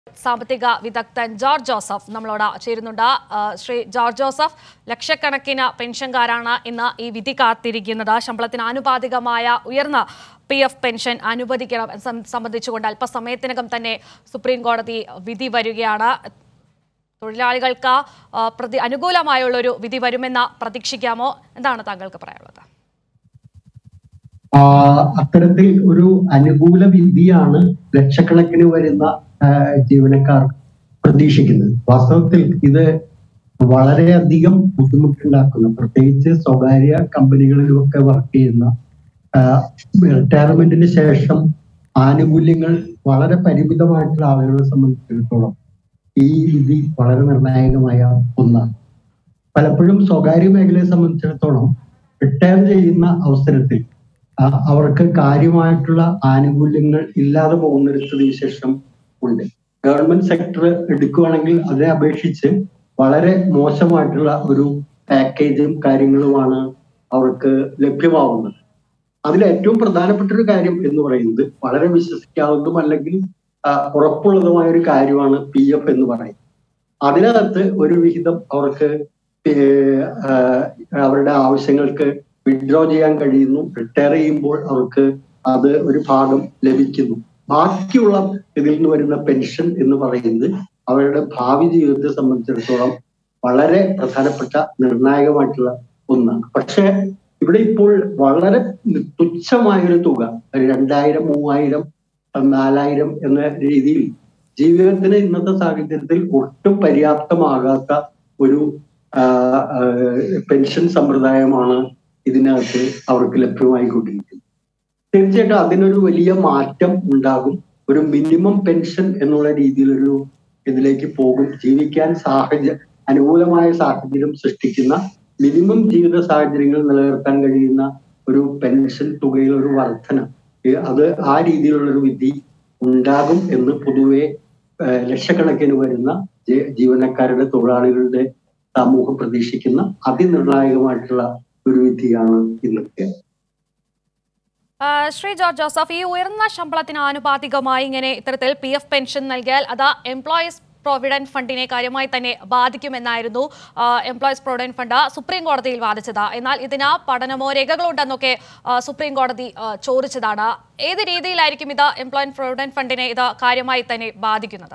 സാമ്പത്തിക വിദഗ്ധൻ George Joseph നമ്മളോട് ചേരുന്നുണ്ട് ആ, ശ്രീ ജോർജ് ജോസഫ് ലക്ഷക്കണക്കിന് പെൻഷൻകാരാണ് ഇന്ന് ഈ വിധി കാത്തിരിക്കുന്നത് ശമ്പളത്തിന് ആനുപാതികമായ ഉയർന്ന പി എഫ് പെൻഷൻ അനുവദിക്കണം എന്ന് സം- സംബന്ധിച്ചുകൊണ്ട് അല്പസമയത്തിനകം തന്നെ സുപ്രീം കോടതി വിധി വരികയാണ് തൊഴിലാളികൾക്ക് ആ, പ്രതി അനുകൂലമായുള്ളൊരു വിധി വരുമെന്ന് പ്രതീക്ഷിക്കാമോ എന്താണ് താങ്കൾക്ക് പറയാനുള്ളത് ആ, അത്തരത്തിൽ ഒരു അനുകൂല വിധിയാണ് ലക്ഷക്കണക്കിന് വരുന്ന ആ, ജീവനക്കാർ പ്രതീക്ഷിക്കുന്നത് വാസ്തവത്തിൽ ഇത് വളരെയധികം ബുദ്ധിമുട്ടുണ്ടാക്കുന്ന പ്രത്യേകിച്ച് സ്വകാര്യ കമ്പനികളിലുമൊക്കെ വർക്ക് ചെയ്യുന്ന റിട്ടയർമെന്റിന് ശേഷം ആനുകൂല്യങ്ങൾ വളരെ പരിമിതമായിട്ടുള്ള ആളുകളെ സംബന്ധിച്ചിടത്തോളം ഈ വിധി വളരെ നിർണായകമായ ഒന്നാണ് പലപ്പോഴും സ്വകാര്യ മേഖലയെ സംബന്ധിച്ചിടത്തോളം റിട്ടയർ ചെയ്യുന്ന അവസരത്തിൽ ആ, അവർക്ക് കാര്യമായിട്ടുള്ള ആനുകൂല്യങ്ങൾ ഇല്ലാതെ പോകുന്ന ഒരു സ്ഥിതിവിശേഷം ഉണ്ട് ഗവൺമെന്റ് സെക്ടർ എടുക്കുകയാണെങ്കിൽ അതിനെ അപേക്ഷിച്ച് വളരെ മോശമായിട്ടുള്ള ഒരു പാക്കേജും കാര്യങ്ങളുമാണ് അവർക്ക് ലഭ്യമാവുന്നത് അതിൽ ഏറ്റവും പ്രധാനപ്പെട്ട ഒരു കാര്യം എന്ന് പറയുന്നത് വളരെ വിശ്വസിക്കാവുന്നതും അല്ലെങ്കിൽ ആ, ഉറപ്പുള്ളതുമായ ഒരു കാര്യമാണ് പി എഫ് എന്ന് പറയുന്നത് അതിനകത്ത് ഒരു വിഹിതം അവർക്ക് ഏഹ്, ആ, അവരുടെ ആവശ്യങ്ങൾക്ക് വിഡ്രോ ചെയ്യാൻ കഴിയുന്നു റിട്ടയർ ചെയ്യുമ്പോൾ അവർക്ക് അത് ഒരു ഭാഗം ലഭിക്കുന്നു ബാക്കിയുള്ള ഇതിൽ നിന്ന് വരുന്ന പെൻഷൻ എന്ന് പറയുന്നത് അവരുടെ ഭാവി ജീവിതത്തെ സംബന്ധിച്ചിടത്തോളം വളരെ പ്രധാനപ്പെട്ട നിർണായകമായിട്ടുള്ള ഒന്നാണ് പക്ഷേ ഇവിടെ ഇപ്പോൾ വളരെ തുച്ഛമായൊരു തുക ഒരു രണ്ടായിരം മൂവായിരം നാലായിരം എന്ന രീതിയിൽ ജീവിതത്തിന് ഇന്നത്തെ സാഹചര്യത്തിൽ ഒട്ടും പര്യാപ്തമാകാത്ത ഒരു ആ, ആ, പെൻഷൻ സമ്പ്രദായമാണ് ഇതിനകത്ത് അവർക്ക് ലഭ്യമായിക്കൊണ്ടിരിക്കുന്നത് തീർച്ചയായിട്ടും അതിനൊരു വലിയ മാറ്റം ഉണ്ടാകും ഒരു മിനിമം പെൻഷൻ എന്നുള്ള രീതിയിലൊരു ഇതിലേക്ക് പോകും ജീവിക്കാൻ സാഹചര്യം അനുകൂലമായ സാഹചര്യം സൃഷ്ടിക്കുന്ന മിനിമം ജീവിത സാഹചര്യങ്ങൾ നിലനിർത്താൻ കഴിയുന്ന ഒരു പെൻഷൻ തുകയിൽ ഒരു വർധന ഏ, അത് ആ രീതിയിലുള്ള ഒരു വിധി ഉണ്ടാകും എന്ന് പൊതുവെ ഏഹ്, ലക്ഷക്കണക്കിന് വരുന്ന ജെ- ജീവനക്കാരുടെ തൊഴിലാളികളുടെ സമൂഹം പ്രതീക്ഷിക്കുന്ന അതിനിർണായകമായിട്ടുള്ള ഒരു വിധിയാണ് ഇന്നത്തെ ആ, ശ്രീ ജോർജ് ജോസഫ് ഈ ഉയർന്ന ശമ്പളത്തിന് ആനുപാതികമായി ഇങ്ങനെ ഇത്തരത്തിൽ പി എഫ് പെൻഷൻ നൽകിയാൽ അത് എംപ്ലോയീസ് പ്രൊവിഡന്റ് ഫണ്ടിനെ കാര്യമായി തന്നെ ബാധിക്കുമെന്നായിരുന്നു ആ, എംപ്ലോയീസ് പ്രൊവിഡന്റ് ഫണ്ട് സുപ്രീം കോടതിയിൽ വാദിച്ചത് എന്നാൽ ഇതിന് പഠനമോ രേഖകളോ ഉണ്ടെന്നൊക്കെ ആ, സുപ്രീം കോടതി ആ, ചോദിച്ചതാണ് ഏത് രീതിയിലായിരിക്കും ഇത് എംപ്ലോയീസ് പ്രൊവിഡന്റ് ഫണ്ടിനെ ഇത് കാര്യമായി തന്നെ ബാധിക്കുന്നത്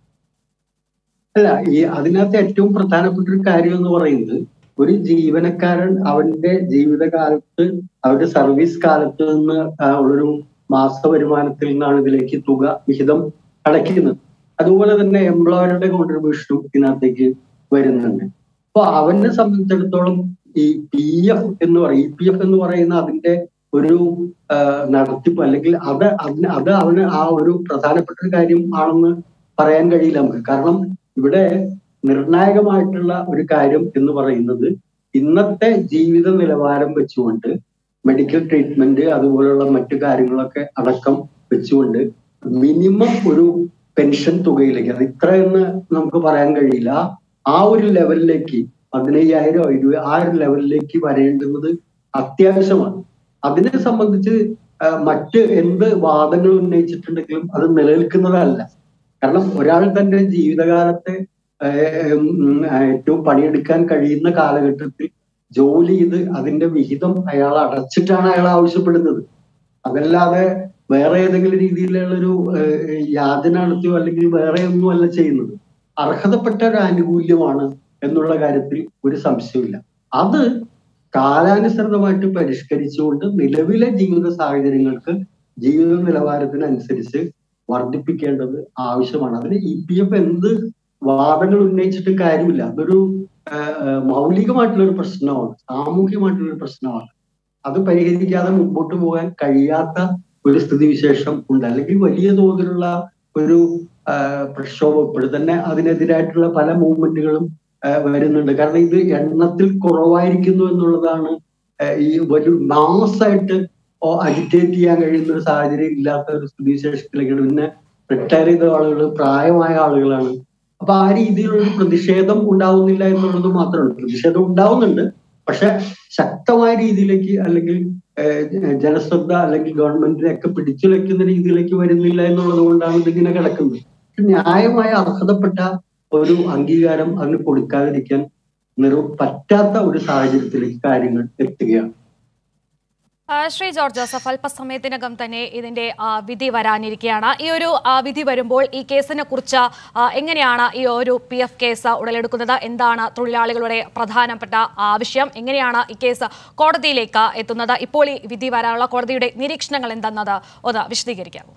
അല്ല ഈ അതിനകത്ത് ഏറ്റവും പ്രധാനപ്പെട്ട ഒരു കാര്യം എന്ന് പറയുന്നത് ഒരു ജീവനക്കാരൻ അവന്റെ ജീവിതകാലത്ത് അവരുടെ സർവീസ് കാലത്ത് നിന്ന് ആ, ഉള്ളൊരു മാസ വരുമാനത്തിൽ നിന്നാണ് ഇതിലേക്ക് തുക വിഹിതം അടയ്ക്കുന്നത് അതുപോലെ തന്നെ എംപ്ലോയറുടെ കോൺട്രിബ്യൂഷനും ഇതിനകത്തേക്ക് വരുന്നുണ്ട് അപ്പൊ അവനെ സംബന്ധിച്ചിടത്തോളം ഈ പി എഫ് എന്ന് പറയും ഇ പി എഫ് എന്ന് പറയുന്ന അതിന്റെ ഒരു ആ, നടത്തിപ്പ് അല്ലെങ്കിൽ അത് അതിന് അത് അവന് ആ ഒരു പ്രധാനപ്പെട്ട ഒരു കാര്യം ആണെന്ന് പറയാൻ കഴിയില്ല നമുക്ക് കാരണം ഇവിടെ നിർണായകമായിട്ടുള്ള ഒരു കാര്യം എന്ന് പറയുന്നത് ഇന്നത്തെ ജീവിത നിലവാരം വെച്ചുകൊണ്ട് മെഡിക്കൽ ട്രീറ്റ്മെന്റ് അതുപോലുള്ള മറ്റു കാര്യങ്ങളൊക്കെ അടക്കം വെച്ചുകൊണ്ട് മിനിമം ഒരു പെൻഷൻ തുകയിലേക്ക് അത് ഇത്ര എന്ന് നമുക്ക് പറയാൻ കഴിയില്ല ആ ഒരു ലെവലിലേക്ക് പതിനയ്യായിരം ഇരുപത് ആ ഒരു ലെവലിലേക്ക് വരേണ്ടുന്നത് അത്യാവശ്യമാണ് അതിനെ സംബന്ധിച്ച് ആ, മറ്റ് എന്ത് വാദങ്ങൾ ഉന്നയിച്ചിട്ടുണ്ടെങ്കിലും അത് നിലനിൽക്കുന്നതല്ല കാരണം ഒരാൾ തന്റെ ജീവിതകാലത്തെ ഏഹ്, ഉം, ഏറ്റവും പണിയെടുക്കാൻ കഴിയുന്ന കാലഘട്ടത്തിൽ ജോലി ചെയ്ത് അതിന്റെ വിഹിതം അയാൾ അടച്ചിട്ടാണ് അയാൾ ആവശ്യപ്പെടുന്നത് അതല്ലാതെ വേറെ ഏതെങ്കിലും രീതിയിലുള്ള ഒരു ഏഹ്, യാതന നടത്തിയോ അല്ലെങ്കിൽ വേറെ ഒന്നും അല്ല ചെയ്യുന്നത് അർഹതപ്പെട്ട ഒരു ആനുകൂല്യമാണ് എന്നുള്ള കാര്യത്തിൽ ഒരു സംശയമില്ല അത് കാലാനുസൃതമായിട്ട് പരിഷ്കരിച്ചുകൊണ്ട് നിലവിലെ ജീവിത സാഹചര്യങ്ങൾക്ക് ജീവിത നിലവാരത്തിനനുസരിച്ച് വർദ്ധിപ്പിക്കേണ്ടത് ആവശ്യമാണ് അതിന് ഇ പി എഫ് എന്ത് വാദങ്ങൾ ഉന്നയിച്ചിട്ട് കാര്യമില്ല അതൊരു ആ, ആ, മൗലികമായിട്ടുള്ള ഒരു പ്രശ്നമാണ് സാമൂഹികമായിട്ടുള്ള ഒരു പ്രശ്നമാണ് അത് പരിഹരിക്കാതെ മുമ്പോട്ട് പോകാൻ കഴിയാത്ത ഒരു സ്ഥിതിവിശേഷം ഉണ്ട് അല്ലെങ്കിൽ വലിയ തോതിലുള്ള ഒരു ആ, പ്രക്ഷോഭം ഇപ്പോഴും തന്നെ അതിനെതിരായിട്ടുള്ള പല മൂവ്മെന്റുകളും ആ, വരുന്നുണ്ട് കാരണം ഇത് എണ്ണത്തിൽ കുറവായിരിക്കുന്നു എന്നുള്ളതാണ് ആ, ഈ ഒരു മാസായിട്ട് അജിറ്റേറ്റ് ചെയ്യാൻ കഴിയുന്ന ഒരു സാഹചര്യം ഇല്ലാത്ത ഒരു സ്ഥിതിവിശേഷത്തിലേക്കാണ് പിന്നെ റിട്ടയർ ചെയ്ത ആളുകൾ പ്രായമായ ആളുകളാണ് അപ്പൊ ആ രീതിയിലുള്ള ഒരു പ്രതിഷേധം ഉണ്ടാവുന്നില്ല എന്നുള്ളത് മാത്രമാണ് പ്രതിഷേധം ഉണ്ടാവുന്നുണ്ട് പക്ഷെ ശക്തമായ രീതിയിലേക്ക് അല്ലെങ്കിൽ ഏഹ്, ജനശ്രദ്ധ അല്ലെങ്കിൽ ഗവൺമെന്റിനെ ഒക്കെ പിടിച്ചുലയ്ക്കുന്ന രീതിയിലേക്ക് വരുന്നില്ല എന്നുള്ളത് കൊണ്ടാണ് ഇതിങ്ങനെ കിടക്കുന്നത് ന്യായമായ അർഹതപ്പെട്ട ഒരു അംഗീകാരം അതിന് കൊടുക്കാതിരിക്കാൻ നിർ പറ്റാത്ത ഒരു സാഹചര്യത്തിലേക്ക് കാര്യങ്ങൾ എത്തുകയാണ് ആ, ശ്രീ ജോർജ് ജോസഫ് അല്പസമയത്തിനകം തന്നെ ഇതിന്റെ ആ, വിധി വരാനിരിക്കുകയാണ് ഈ ഒരു ആ, വിധി വരുമ്പോൾ ഈ കേസിനെ കുറിച്ച് ആ, എങ്ങനെയാണ് ഈ ഒരു പി എഫ് കേസ് ഉടലെടുക്കുന്നത് എന്താണ് തൊഴിലാളികളുടെ പ്രധാനപ്പെട്ട ആവശ്യം എങ്ങനെയാണ് ഈ കേസ് കോടതിയിലേക്ക് എത്തുന്നത് ഇപ്പോൾ ഈ വിധി വരാനുള്ള കോടതിയുടെ നിരീക്ഷണങ്ങൾ എന്തെന്നത് ഒന്ന് വിശദീകരിക്കാമോ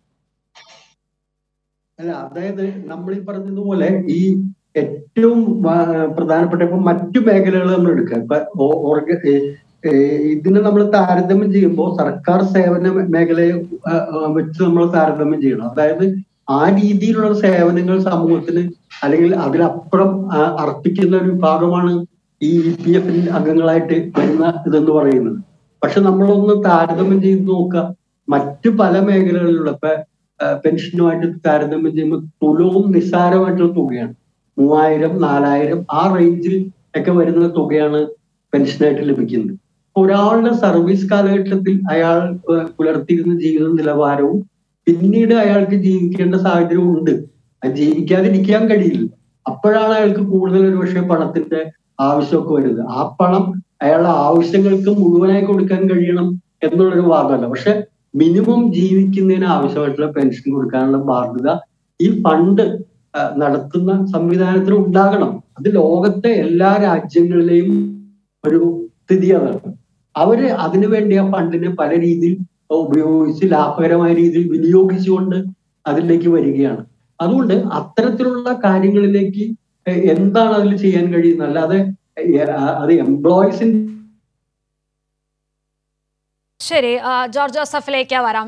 അല്ല അതായത് നമ്മൾ ഈ പറഞ്ഞതുപോലെ ഈ ഏറ്റവും ആ, പ്രധാനപ്പെട്ട ഇപ്പൊ മറ്റു മേഖലകൾ നമ്മൾ എടുക്കുക ഇപ്പൊ ഓ- ഓർഗ- ഏ, ഏ, ഇതിനെ നമ്മൾ താരതമ്യം ചെയ്യുമ്പോൾ സർക്കാർ സേവന മേഖലയെ ആ, ആ, വെച്ച് നമ്മൾ താരതമ്യം ചെയ്യണം അതായത് ആ രീതിയിലുള്ള സേവനങ്ങൾ സമൂഹത്തിന് അല്ലെങ്കിൽ അതിലപ്പുറം ആ, അർപ്പിക്കുന്ന ഒരു വിഭാഗമാണ് ഈ ഇ പി എഫ് അംഗങ്ങളായിട്ട് വരുന്ന ഇതെന്ന് പറയുന്നത് പക്ഷെ നമ്മളൊന്ന് താരതമ്യം ചെയ്ത് നോക്കുക മറ്റു പല മേഖലകളിലുള്ള ഇപ്പൊ ആ, പെൻഷനുമായിട്ട് താരതമ്യം ചെയ്യുമ്പോൾ തുലവും നിസ്സാരമായിട്ടുള്ള തുകയാണ് മൂവായിരം നാലായിരം ആ റേഞ്ചിൽ ഒക്കെ വരുന്ന തുകയാണ് പെൻഷനായിട്ട് ലഭിക്കുന്നത് ഒരാളുടെ സർവീസ് കാലഘട്ടത്തിൽ അയാൾ ആ, പുലർത്തിയിരുന്ന ജീവിത നിലവാരവും പിന്നീട് അയാൾക്ക് ജീവിക്കേണ്ട സാഹചര്യവും ഉണ്ട് അത് ജീവിക്കാതിരിക്കാൻ കഴിയില്ല അപ്പോഴാണ് അയാൾക്ക് കൂടുതൽ ഒരു പക്ഷേ പണത്തിന്റെ ആവശ്യമൊക്കെ വരുന്നത് ആ പണം അയാളുടെ ആവശ്യങ്ങൾക്ക് മുഴുവനായി കൊടുക്കാൻ കഴിയണം എന്നുള്ളൊരു വാദമല്ല പക്ഷെ മിനിമം ജീവിക്കുന്നതിന് ആവശ്യമായിട്ടുള്ള പെൻഷൻ കൊടുക്കാനുള്ള ബാധ്യത ഈ ഫണ്ട് ആ, നടത്തുന്ന സംവിധാനത്തിന് ഉണ്ടാകണം അത് ലോകത്തെ എല്ലാ രാജ്യങ്ങളിലെയും ഒരു സ്ഥിതി അതാണ് അവര് അതിനുവേണ്ടി ആ ഫണ്ടിനെ പല രീതിയിൽ ഉപയോഗിച്ച് ലാഭകരമായ രീതിയിൽ വിനിയോഗിച്ചുകൊണ്ട് അതിലേക്ക് വരികയാണ് അതുകൊണ്ട് അത്തരത്തിലുള്ള കാര്യങ്ങളിലേക്ക് എ- എന്താണ് അതിൽ ചെയ്യാൻ കഴിയുന്നത് അല്ലാതെ എ- ആ- അത് എംപ്ലോയീസിന്റെ ശരി ആ, ജോർജ് ജോസഫിലേക്ക് വരാം